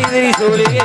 திரிசூலியே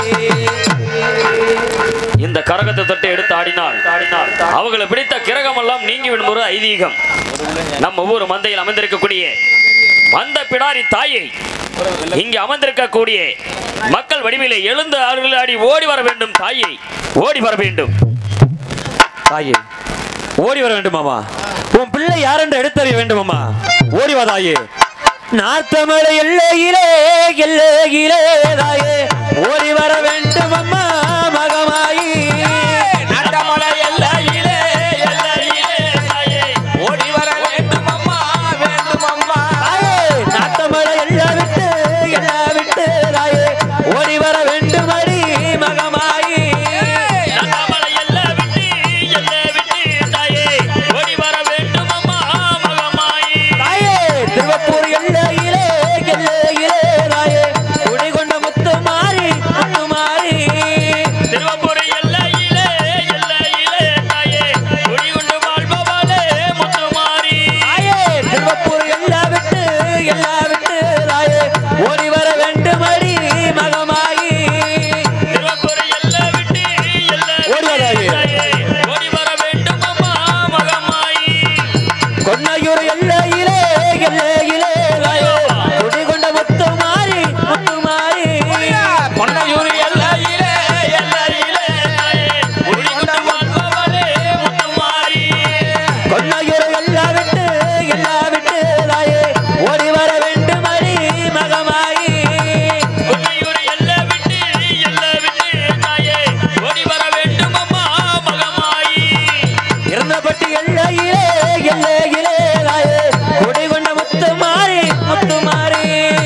இந்த கரகத்தை தொட்டு எடுத்து ஆடினால் அவங்களை பிடித்த கிரகமெல்லாம் நீங்கிவிடும் ஒரு ஐதீகம் நம்ம ஊர் மந்தையில் அமைந்திருக்கக்கூடிய மந்த பிடாரி தாயை இங்கே அமர்ந்திருக்கக்கூடிய மக்கள் வடிவிலே எழுந்து அருள் ஆடி ஓடி வர வேண்டும் தாயை ஓடி வர வேண்டும் தாயே ஓடி வர வேண்டுமாமா உன் பிள்ளை யார் என்று எடுத்தறிய வேண்டுமாமா ஓடி வா தாயே நார்த்தமலை எல்லையிலே எல்லையிலே தாயே ஓடி வர வேண்டுமம்மா மகமாயி நாட்டமலை எல்லையிலே எல்லையிலே தாயே, ஓடி வர வேண்டும் அம்மா வேண்டும் அம்மா தாயே நாட்டமலை எல்லா விட்டு எல்லா விட்டு தாயே ஓடி வர வேண்டும் அடி மகமாயி நல்லாமலை எல்லை விட்டு, எல்லை விட்டு தாயே, ஓடி வர வேண்டும் அம்மா மகமாயி. தாயே திருவப்பூர் எல்லையிலே எல்லையிலே தாயே குடிகொண்ட முத்து மாறி முத்து மாறி திருவப்பூர் எல்லையிலே, எல்லையிலே தாயே, குடிகொண்டு வாழ்பவளே முத்துமாரி. தாயே திருவப்பூர் எல்லா விட்டு எல்லா விட்டு தாயே ஓடி வர வேண்டும் அடி மகமாயி திருவப்பூர் எல்லை விட்டு, எல்லை ஓடி வா தாயே. விட்டு தாயே, ஓடி வர வேண்டும் அம்மா மகமாயி. கொன்னையூர் எல்லையிலே எல்லையிலே தாயே குடிகொண்ட முத்து மாறி முத்து மாறி பொன்னையூர் எல்லையிலே எல்லையிலே தாயே, குடிகொண்டு வாழ்பவளே முத்துமாரி. கொன்னையூர் எல்லா விட்டு எல்லா விட்டு தாயே ஓடி வர வேண்டும் அடி மகமாயி உன்னையூர் எல்லை விட்டு, எல்லை விட்டு தாயே, ஓடி வர வேண்டும் அம்மா மகமாயி. இருந்தபட்டி எல்லையிலே எல்லையிலே தாயே குடிகொண்ட முத்து மாறி முத்து மாறி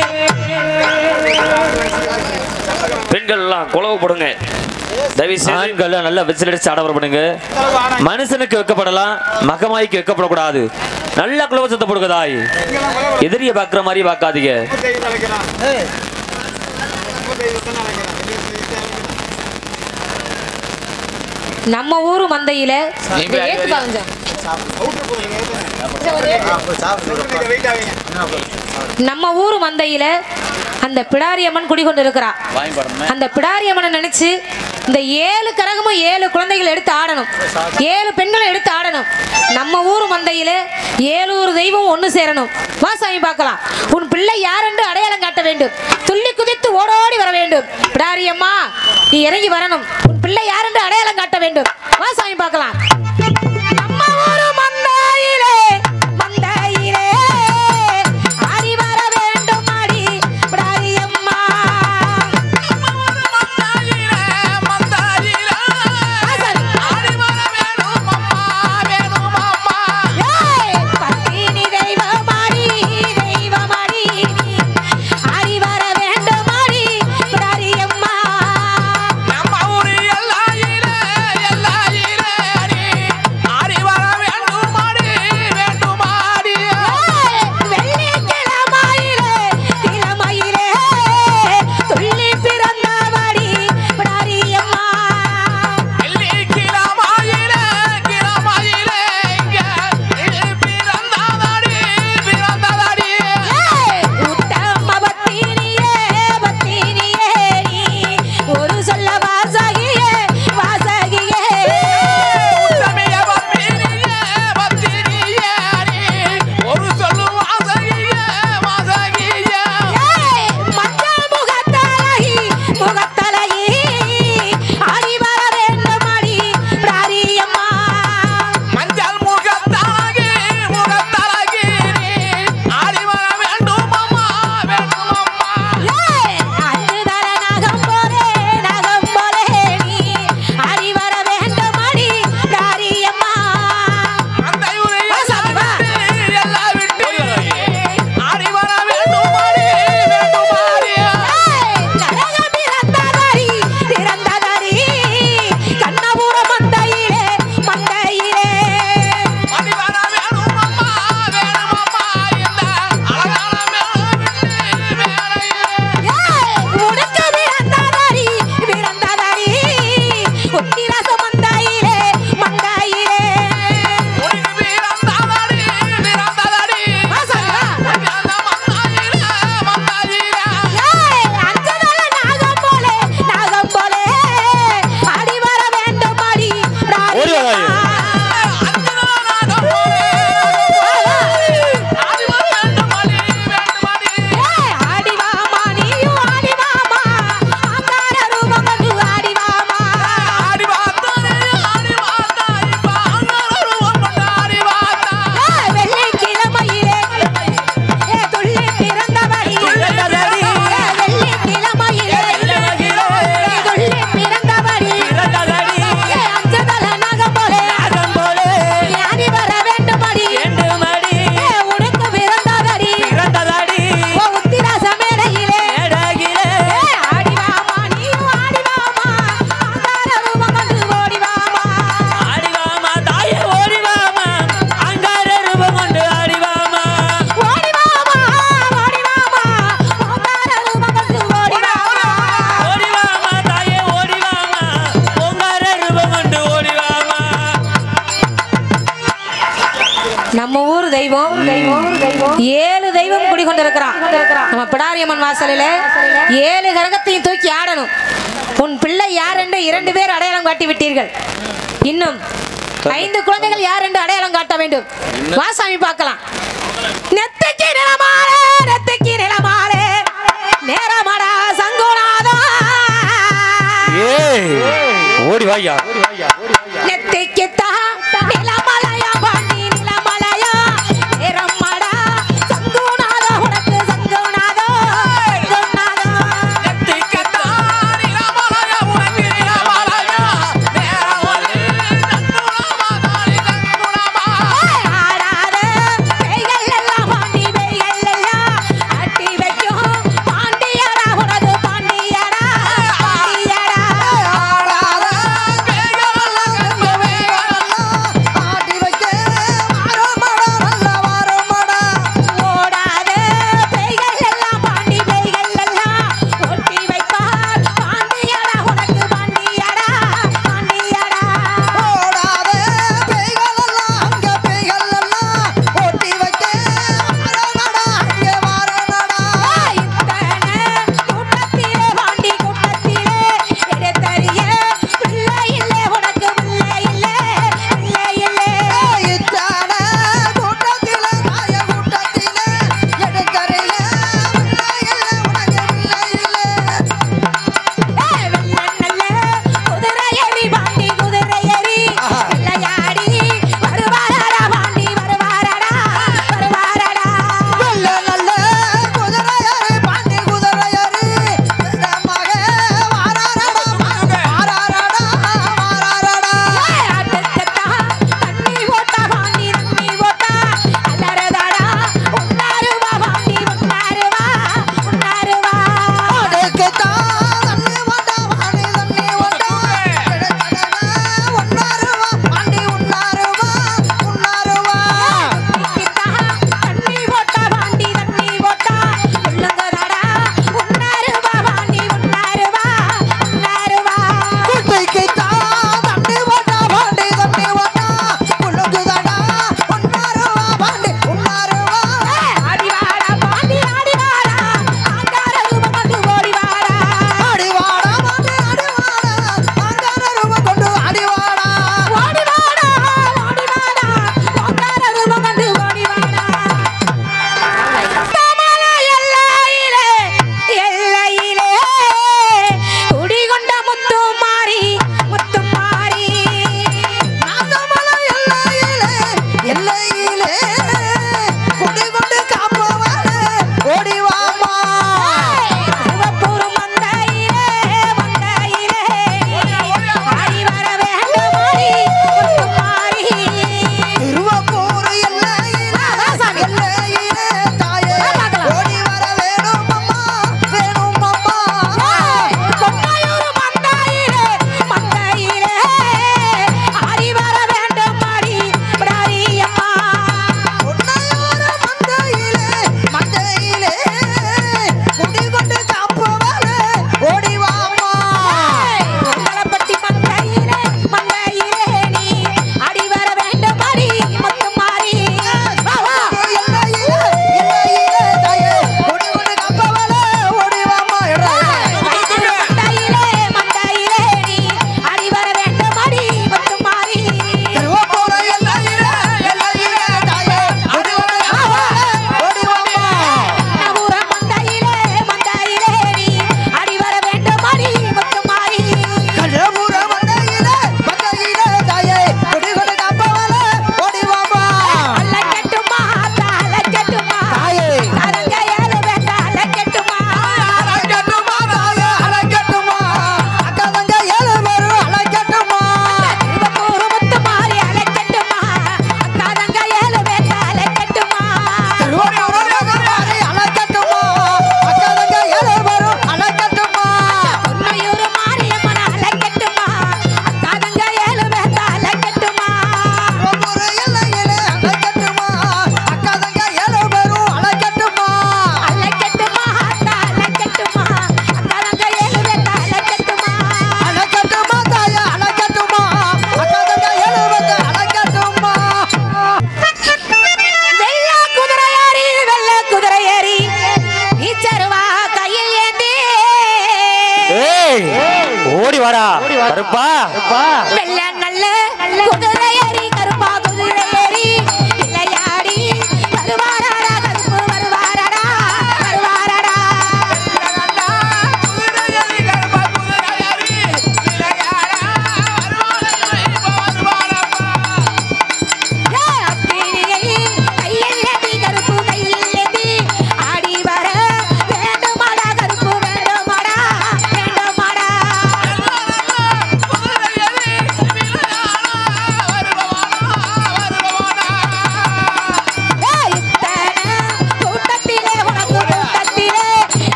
பெண்கள் எல்லாம் குழவு போடுங்க தயவு செய்து ஆண்கள் நல்லா விசில் அடிச்சு ஆடவர் பண்ணுங்க மனுஷனுக்கு வைக்கப்படலாம் மகமாய்க்கு வைக்கப்படக்கூடாது நல்ல குலவசத்தை போடுங்க தாய் எதிரிய பாக்குற மாதிரி பார்க்காதீங்க நம்ம ஊரு மந்தையில இதை ஏத்துப்பா கொஞ்சம். நம்ம ஊரு மந்தையில அந்த பிடாரி அம்மன் குடிகொண்டு இருக்கிறா அந்த பிடாரி அம்மனை நினைச்சு இந்த ஏழு கரகமும் ஏழு குழந்தைகள் எடுத்து ஆடணும் ஏழு பெண்களை எடுத்து ஆடணும் நம்ம ஊர் மந்தையில ஏழூர் தெய்வம் ஒன்று சேரணும் வா சாமி பார்க்கலாம் உன் பிள்ளை யார் என்று அடையாளம் காட்ட வேண்டும் துள்ளி குதித்து ஓடோடி வர வேண்டும் பிடாரி அம்மா நீ இறங்கி வரணும் உன் பிள்ளை யார் என்று அடையாளம் காட்ட வேண்டும் வா சாமி பார்க்கலாம் நம்ம ஊரு மந்தையிலே மந்தையிலே ஆடி வர வேண்டும் ஆடி பிடாரி அம்மா மந்தாயிரே மந்தாயிரே வாசல். ஆடி வர வேணும் அம்மா வேணும் அம்மா ஏய், பத்தினி தெய்வமாடி, தெய்வமாடி நீ. ஆடி வர வேண்டுமாடி, பிடாரி அம்மா. நம்ம ஊரு எல்லையிலே எல்லையிலே ஊர் தெய்வம் தெய்வம் தெய்வம் ஏழு தெய்வம் குடிகொண்டிருக்கிறான் நம்ம பிடாரியம்மன் வாசலில ஏழு கரகத்தையும் தூக்கி ஆடணும் உன் பிள்ளை யார் என்று இரண்டு பேர் அடையாளம் காட்டி விட்டீர்கள் இன்னும் ஐந்து குழந்தைகள் யார் என்று அடையாளம் காட்ட வேண்டும் வாசாமி பார்க்கலாம் நெத்திக்கு நிலமாலே நெத்திக்கு நிலமாலே நேரமடா சங்குநாதா ஏய் ஓடி வாயா நெத்திக்கு தா நிலமலையா பாண்டி நிலமலையா நேரமடா சங்குநாதா உனக்கு சங்குநாதா சங்குநாதா ஆடாத பேய்கள் எல்லாம் பாண்டி பேய்கள் எல்லாம் அட்டி வைக்கும் பாண்டியடா உனது பாண்டியடா பாண்டியடா வெள்ள நல்ல குதிரை ஏறி